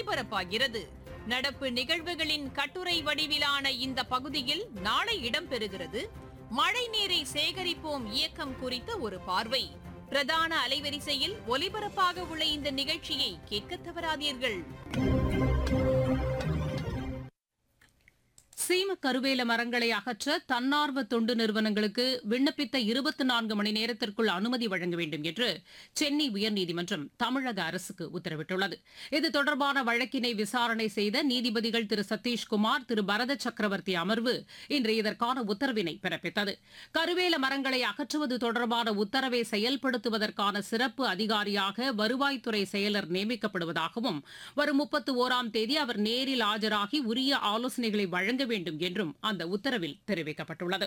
ஒலிபரப்பாகிறது நடப்பு நிகழ்வுகளின் கட்டுரை வடிவிலான இந்த பகுதியில் நாளை இடம்பெறுகிறது மழை நீரை சேகரிப்போம் இயக்கம் குறித்த ஒரு பார்வை பிரதான அலைவரிசையில் ஒலிபரப்பாக உள்ள இந்த நிகழ்ச்சியை கேட்க தவறாதீர்கள் சீம கருவேல மரங்களை அகற்ற தன்னார்வ தொண்டு நிறுவனங்களுக்கு விண்ணப்பித்த இருபத்தி நான்கு மணி நேரத்திற்குள் அனுமதி வழங்க வேண்டும் என்று சென்னை உயர்நீதிமன்றம் தமிழக அரசுக்கு உத்தரவிட்டுள்ளது இது தொடர்பான வழக்கினை விசாரணை செய்த நீதிபதிகள் திரு சதீஷ்குமார் திரு பரத சக்கரவர்த்தி அமர்வு இன்று இதற்கான உத்தரவினை பிறப்பித்தது கருவேல மரங்களை அகற்றுவது தொடர்பான உத்தரவை செயல்படுத்துவதற்கான சிறப்பு அதிகாரியாக வருவாய்த்துறை செயலர் நியமிக்கப்படுவதாகவும் வரும் முப்பத்து ஓராம் தேதி அவர் நேரில் ஆஜராகி உரிய ஆலோசனைகளை வழங்க வேண்டும் என்றும் அந்த உத்தரவில் தெரிவிக்கப்பட்டுள்ளது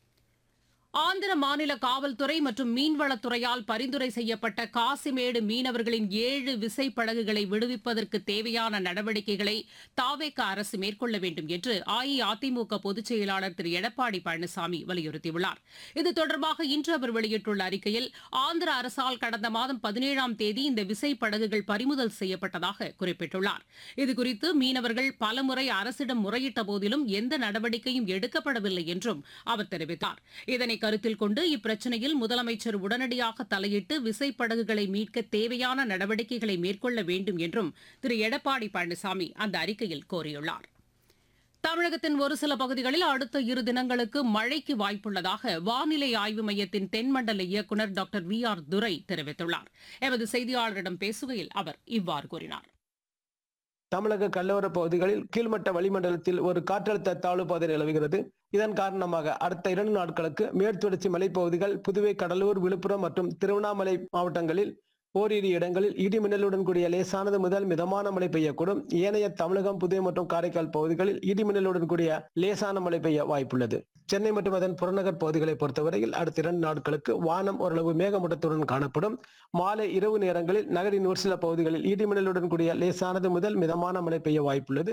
ஆந்திர மாநில காவல்துறை மற்றும் மீன்வளத்துறையால் பரிந்துரை செய்யப்பட்ட காசிமேடு மீனவர்களின் ஏழு விசைப்படகுகளை விடுவிப்பதற்கு தேவையான நடவடிக்கைகளை தாவேக அரசு மேற்கொள்ள வேண்டும் என்று அஇஅதிமுக பொதுச் செயலாளர் திரு எடப்பாடி பழனிசாமி வலியுறுத்தியுள்ளார் இது தொடர்பாக இன்று அவர் வெளியிட்டுள்ள அறிக்கையில் ஆந்திர அரசால் கடந்த மாதம் பதினேழாம் தேதி இந்த விசைப்படகுகள் பறிமுதல் செய்யப்பட்டதாக குறிப்பிட்டுள்ளார் இதுகுறித்து மீனவர்கள் பலமுறை அரசிடம் முறையிட்ட போதிலும் எந்த நடவடிக்கையும் எடுக்கப்படவில்லை என்றும் அவர் தெரிவித்தார் இதனை கருத்தில் கொண்டு இப்பிரச்சனையில் முதலமைச்சர் உடனடியாக தலையிட்டு விசைப்படகுகளை மீட்க தேவையான நடவடிக்கைகளை மேற்கொள்ள வேண்டும் என்றும் திரு எடப்பாடி பழனிசாமி அந்த அறிக்கையில் கோரியுள்ளார் தமிழகத்தின் ஒரு சில பகுதிகளில் அடுத்த இரு தினங்களுக்கு மழைக்கு வாய்ப்புள்ளதாக வானிலை ஆய்வு மையத்தின் தென்மண்டல இயக்குநர் டாக்டர் வி ஆர் துரை தெரிவித்துள்ளார் எமது செய்தியாளரிடம் பேசுகையில் அவர் இவ்வாறு கூறினார் தமிழக கடலோர பகுதிகளில் கீழ்மட்ட வளிமண்டலத்தில் ஒரு காற்றழுத்த தாழ்வு பாதை நிலவுகிறது இதன் காரணமாக அடுத்த இரண்டு நாட்களுக்கு மேற்குத்தொடர்ச்சி மலைப்பகுதிகள் புதுவை கடலூர் விழுப்புரம் மற்றும் திருவண்ணாமலை மாவட்டங்களில் ஓரிரு இடங்களில் இடி மின்னலுடன் கூடிய லேசானது முதல் மிதமான மழை பெய்யக்கூடும் ஏனைய தமிழகம் புதுவை மற்றும் காரைக்கால் பகுதிகளில் இடி மின்னலுடன் கூடிய லேசான மழை பெய்ய வாய்ப்புள்ளது சென்னை மற்றும் அதன் புறநகர் பகுதிகளை பொறுத்தவரையில் அடுத்த இரண்டு நாட்களுக்கு வானம் ஓரளவு மேகமூட்டத்துடன் காணப்படும் மாலை இரவு நேரங்களில் நகரின் ஒரு சில பகுதிகளில் இடி மின்னலுடன் கூடிய லேசானது முதல் மிதமான மழை பெய்ய வாய்ப்புள்ளது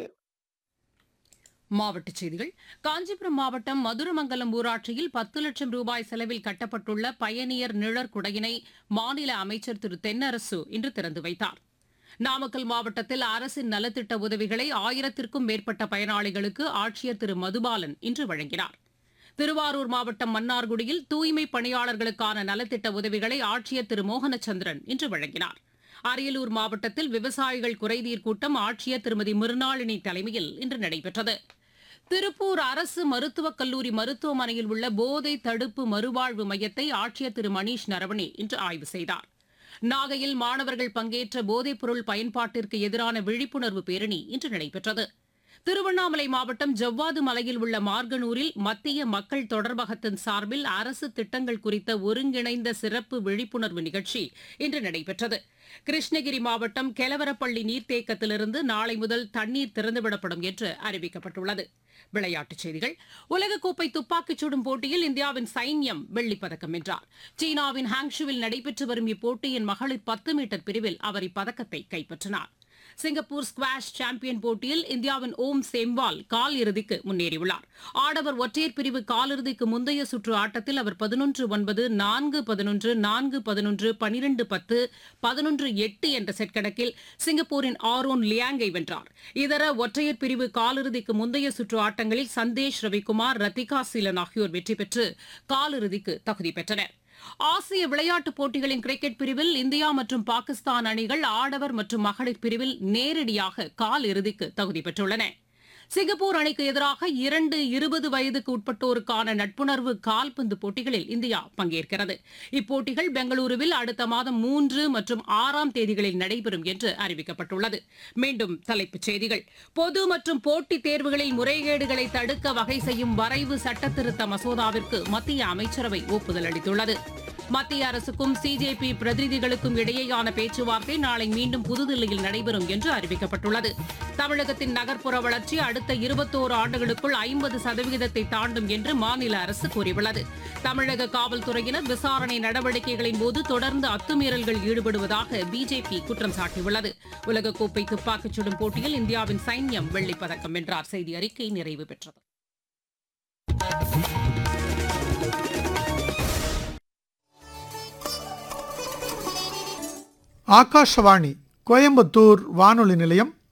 மாவட்டச் செய்திகள் காஞ்சிபுரம் மாவட்டம் மதுரமங்கலம் ஊராட்சியில் பத்து லட்சம் ரூபாய் செலவில் கட்டப்பட்டுள்ள பயணியர் நிழற்குடையினை மாநில அமைச்சர் திரு தென்னரசு இன்று திறந்து வைத்தார் நாமக்கல் மாவட்டத்தில் அரசின் நலத்திட்ட உதவிகளை ஆயிரத்திற்கும் மேற்பட்ட பயனாளிகளுக்கு ஆட்சியர் திரு மதுபாலன் இன்று வழங்கினார் திருவாரூர் மாவட்டம் மன்னார்குடியில் தூய்மை பணியாளர்களுக்கான நலத்திட்ட உதவிகளை ஆட்சியர் திரு மோகனச்சந்திரன் இன்று வழங்கினார் அரியலூர் மாவட்டத்தில் விவசாயிகள் குறைதீர் கூட்டம் ஆட்சியர் திருமதி மிருணாளினி தலைமையில் இன்று நடைபெற்றது திருப்பூர் அரசு மருத்துவக் கல்லூரி மருத்துவமனையில் உள்ள போதை தடுப்பு மறுவாழ்வு மையத்தை ஆட்சியர் திரு மணீஷ் நரவணே இன்று ஆய்வு செய்தார் நாகையில் மாணவர்கள் பங்கேற்ற போதைப்பொருள் பயன்பாட்டிற்கு எதிரான விழிப்புணர்வு பேரணி இன்று நடைபெற்றது திருவண்ணாமலை மாவட்டம் ஜவ்வாது மலையில் உள்ள மார்கனூரில் மத்திய மக்கள் தொடர்பகத்தின் சார்பில் அரசு திட்டங்கள் குறித்த ஒருங்கிணைந்த சிறப்பு விழிப்புணர்வு நிகழ்ச்சி இன்று நடைபெற்றது கிருஷ்ணகிரி மாவட்டம் கெலவரப்பள்ளி நீர்த்தேக்கத்திலிருந்து நாளை முதல் தண்ணீர் திறந்துவிடப்படும் என்று அறிவிக்கப்பட்டுள்ளது விளையாட்டுச் செய்திகள் உலகக்கோப்பை துப்பாக்கிச் சுடும் போட்டியில் இந்தியாவின் சைன்யம் வெள்ளிப்பதக்கம் வென்றார் சீனாவின் ஹாங்ஷுவில் நடைபெற்று வரும் இப்போட்டியின் மகளிர் பத்து மீட்டர் பிரிவில் அவர் இப்பதக்கத்தை கைப்பற்றினார் சிங்கப்பூர் ஸ்குவாஷ் சாம்பியன் போட்டியில் இந்தியாவின் ஓம் சேம்வால் கால் இறுதிக்கு முன்னேறியுள்ளார் ஆடவர் ஒற்றையர் பிரிவு காலிறுதிக்கு முந்தைய சுற்று ஆட்டத்தில் அவர் பதினொன்று ஒன்பது நான்கு பதினொன்று நான்கு பதினொன்று பனிரெண்டு பத்து பதினொன்று எட்டு என்ற செட் கணக்கில் சிங்கப்பூரின் ஆரோன் லியாங்கை வென்றார் இதர ஒற்றையர் பிரிவு காலிறுதிக்கு முந்தைய சுற்று ஆட்டங்களில் சந்தேஷ் ரவிக்குமார் ரத்திகா சீலன் ஆகியோர் வெற்றி பெற்று காலிறுதிக்கு தகுதி பெற்றனர் ஆசிய விளையாட்டுப் போட்டிகளின் கிரிக்கெட் பிரிவில் இந்தியா மற்றும் பாகிஸ்தான் அணிகள் ஆடவர் மற்றும் மகளிர் பிரிவில் நேரடியாக கால் இறுதிக்கு தகுதி பெற்றுள்ளன சிங்கப்பூர் அணிக்கு எதிராக இரண்டு இருபது வயதுக்கு உட்பட்டோருக்கான நட்புணர்வு கால்பந்து போட்டிகளில் இந்தியா பங்கேற்கிறது இப்போட்டிகள் பெங்களூருவில் அடுத்த மாதம் மூன்று மற்றும் ஆறாம் தேதிகளில் நடைபெறும் என்று அறிவிக்கப்பட்டுள்ளது மீண்டும் தலைப்புச் செய்திகள் பொது மற்றும் போட்டித் தேர்வுகளில் முறைகேடுகளை தடுக்க வகை செய்யும் வரைவு சட்டத்திருத்த மசோதாவிற்கு மத்திய அமைச்சரவை ஒப்புதல் அளித்துள்ளது மத்திய அரசுக்கும் சிஜேபி பிரதிநிதிகளுக்கும் இடையேயான பேச்சுவார்த்தை நாளை மீண்டும் புதுதில்லியில் நடைபெறும் என்று அறிவிக்கப்பட்டுள்ளது தமிழகத்தின் நகர்ப்புற வளர்ச்சி அடுத்த இருபத்தோரு ஆண்டுகளுக்குள் ஐம்பது சதவீதத்தை தாண்டும் என்று மாநில அரசு கூறியுள்ளது தமிழக காவல்துறையினர் விசாரணை நடவடிக்கைகளின் போது தொடர்ந்து அத்துமீறல்கள் ஈடுபடுவதாக பிஜேபி குற்றம் சாட்டியுள்ளது உலகக்கோப்பை துப்பாக்கிச் சுடும் போட்டியில் இந்தியாவின் சைன்யம் வெள்ளிப் பதக்கம் வென்றார் செய்தி அறிக்கை நிறைவு பெற்றது ஆகாஷவாணி கோயம்புத்தூர் வானொலி நிலையம்